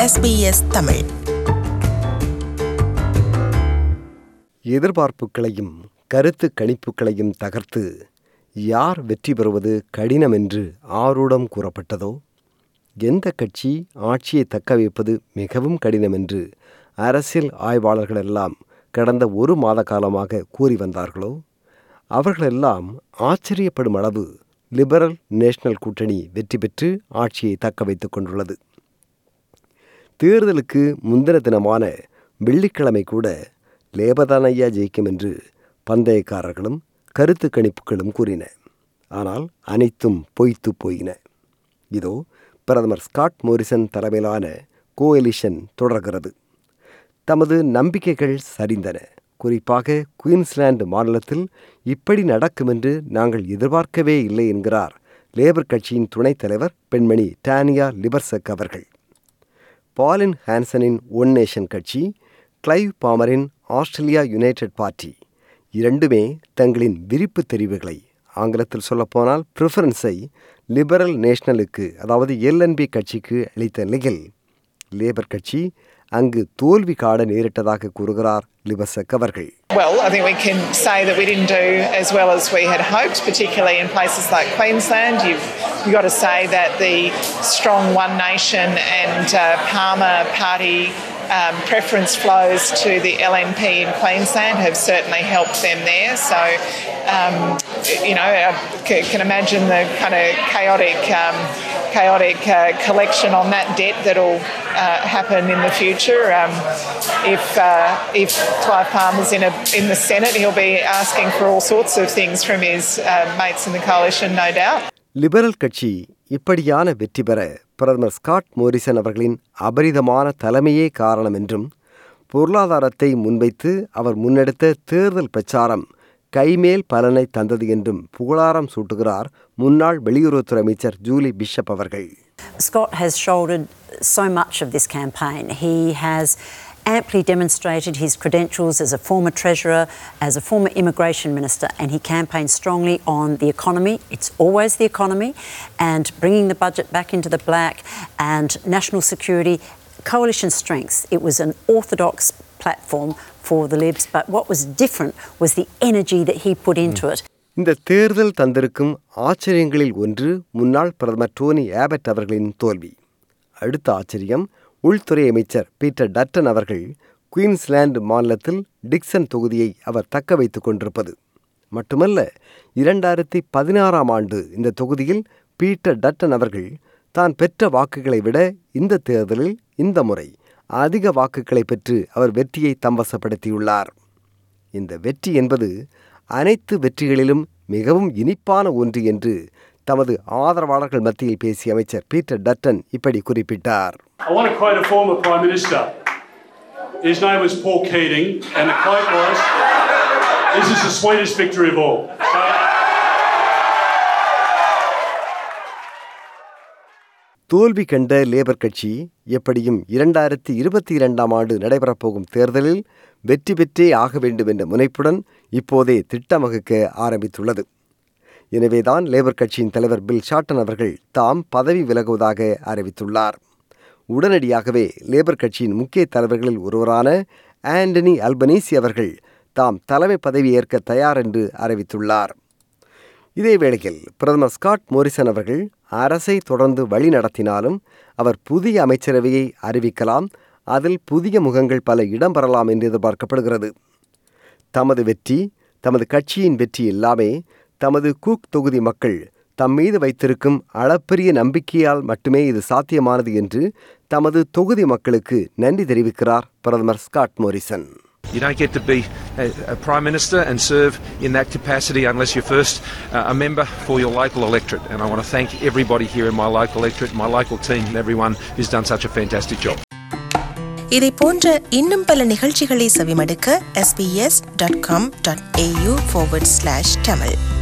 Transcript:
SBS Tamil எதிர்பார்ப்புகளையும் கருத்து கணிப்புகளையும் தகர்த்து யார் வெற்றி பெறுவது கடினம் என்று ஆரூடம் கூறப்பட்டதோ எந்த கட்சி ஆட்சியை தக்க வைப்பது மிகவும் கடினம் என்று அரசியல் ஆய்வாளர்கள் எல்லாம் கடந்த ஒரு மாத காலமாக கூறி வந்தார்களோ அவர்களெல்லாம் ஆச்சரியப்படும் அளவு லிபரல் நேஷனல் கூட்டணி வெற்றி பெற்று ஆட்சியை தக்க வைத்துக் கொண்டுள்ளது தேர்தலுக்கு முந்தின தினமான வெள்ளிக்கிழமை கூட லேபதானையா ஜெயிக்கும் என்று பந்தயக்காரர்களும் கருத்து கணிப்புகளும் கூறின ஆனால் அனைத்தும் பொய்த்து போயின இதோ பிரதமர் ஸ்காட் மோரிசன் தலைமையிலான கோஎலிஷன் தொடர்கிறது தமது நம்பிக்கைகள் சரிந்தன குறிப்பாக குயின்ஸ்லாந்து மாநிலத்தில் இப்படி நடக்கும் என்று நாங்கள் எதிர்பார்க்கவே இல்லை என்கிறார் லேபர் கட்சியின் துணைத் தலைவர் பெண்மணி டானியா லிபர்சக் அவர்கள் பாலின் ஹான்சனின் ஒன் நேஷன் கட்சி கிளைவ் பாமரின் ஆஸ்திரேலியா யுனைடெட் பார்ட்டி இரண்டுமே தங்களின் விருப்பு தெரிவுகளை ஆங்கிலத்தில் சொல்லப்போனால் ப்ரிஃபரன்ஸை லிபரல் நேஷனலுக்கு அதாவது எல்என்பி கட்சிக்கு அளித்த நிலையில் லேபர் கட்சி அங்கு தோல்வி காண நேரிட்டதாக கூறுகிறார் லிபசக் அவர்கள் Well, I think we can say that we didn't do as well as we had hoped, particularly in places like Queensland. You've, you've got to say that the strong One Nation and uh, Palmer Party um, preference flows to the LNP in Queensland have certainly helped them there. So, um, you know, I c- can imagine the kind of chaotic. Um, chaotic uh, collection on that debt that'll uh, happen in the future. Um, if uh, if Clive Palmer's in a in the Senate, he'll be asking for all sorts of things from his uh, mates in the coalition, no doubt. Liberal கட்சி இப்படியான வெற்றி பெற பிரதமர் Scott Morrison அவர்களின் அபரிதமான தலைமையே காரணம் என்றும் பொருளாதாரத்தை முன்வைத்து அவர் முன்னெடுத்த தேர்தல் பிரச்சாரம் கைமேல் பலனை தந்தது என்றும் புகழாரம் சூட்டுகிறார் முன்னாள் வெளியுறவுத்துறை அமைச்சர் ஜூலி பிஷப் அவர்கள் Scott has shouldered so much of this campaign. He has amply demonstrated his credentials as a former treasurer, as a former immigration minister, and he campaigned strongly on the economy. It's always the economy, and bringing the budget back into the black, and national security, coalition strengths. It was an orthodox platform for the Libs, but what was different was the energy that he put into it. இந்த தேர்தல் தந்திருக்கும் ஆச்சரியங்களில் ஒன்று முன்னாள் பிரதமர் Dhoni Abbott அவர்களின் தோல்வி அடுத்த ஆச்சரியம் உள்துறை அமைச்சர் பீட்டர் டட்டன் அவர்கள் குயின்ஸ்லாந்து மாநிலத்தில் டிக்சன் தொகுதியை அவர் தக்க வைத்துக் கொண்டிருப்பது மட்டுமல்ல இரண்டாயிரத்தி பதினாறாம் ஆண்டு இந்த தொகுதியில் பீட்டர் டட்டன் அவர்கள் தான் பெற்ற வாக்குகளை விட இந்த தேர்தலில் இந்த முறை அதிக வாக்குகளை பெற்று அவர் வெற்றியை தம்பசப்படுத்தியுள்ளார் இந்த வெற்றி என்பது அனைத்து வெற்றிகளிலும் மிகவும் இனிப்பான ஒன்று என்று தமது ஆதரவாளர்கள் மத்தியில் பேசிய அமைச்சர் பீட்டர் டட்டன் இப்படி குறிப்பிட்டார் I want to quote a former Prime Minister. His name was Paul Keating, and the quote was, This is the sweetest victory of all. So, தோல்வி கண்ட லேபர் கட்சி எப்படியும் இரண்டாயிரத்தி இருபத்தி இரண்டாம் ஆண்டு நடைபெறப்போகும் தேர்தலில் வெற்றி பெற்றே ஆக வேண்டும் என்ற முனைப்புடன் இப்போதே திட்டம் வகுக்க ஆரம்பித்துள்ளது எனவேதான் லேபர் கட்சியின் தலைவர் பில் ஷாட்டன் அவர்கள் தாம் பதவி விலகுவதாக அறிவித்துள்ளார் உடனடியாகவே லேபர் கட்சியின் முக்கிய தலைவர்களில் ஒருவரான ஆண்டனி அல்பனீசி அவர்கள் தாம் தலைமை பதவி ஏற்க தயார் என்று அறிவித்துள்ளார் இதே வேளையில் பிரதமர் ஸ்காட் மோரிசன் அவர்கள் அரசை தொடர்ந்து வழி நடத்தினாலும் அவர் புதிய அமைச்சரவையை அறிவிக்கலாம் அதில் புதிய முகங்கள் பல இடம்பெறலாம் என்று எதிர்பார்க்கப்படுகிறது தமது வெற்றி தமது கட்சியின் வெற்றி எல்லாமே தமது கூக் தொகுதி மக்கள் தம் மீது வைத்திருக்கும் அளப்பரிய நம்பிக்கையால் மட்டுமே இது சாத்தியமானது என்று தமது தொகுதி மக்களுக்கு நன்றி தெரிவிக்கிறார் பிரதமர் Scott Morrison You don't get to be a, a Prime Minister and serve in that capacity unless you're first uh, a member for your local electorate. And I want to thank everybody here in my local electorate, my local team, and everyone who's done such a fantastic job. இதை போன்ற இன்னும் பல நிகழ்ச்சிகளை செவிமடுக்க sbs.com.au forward slash tamil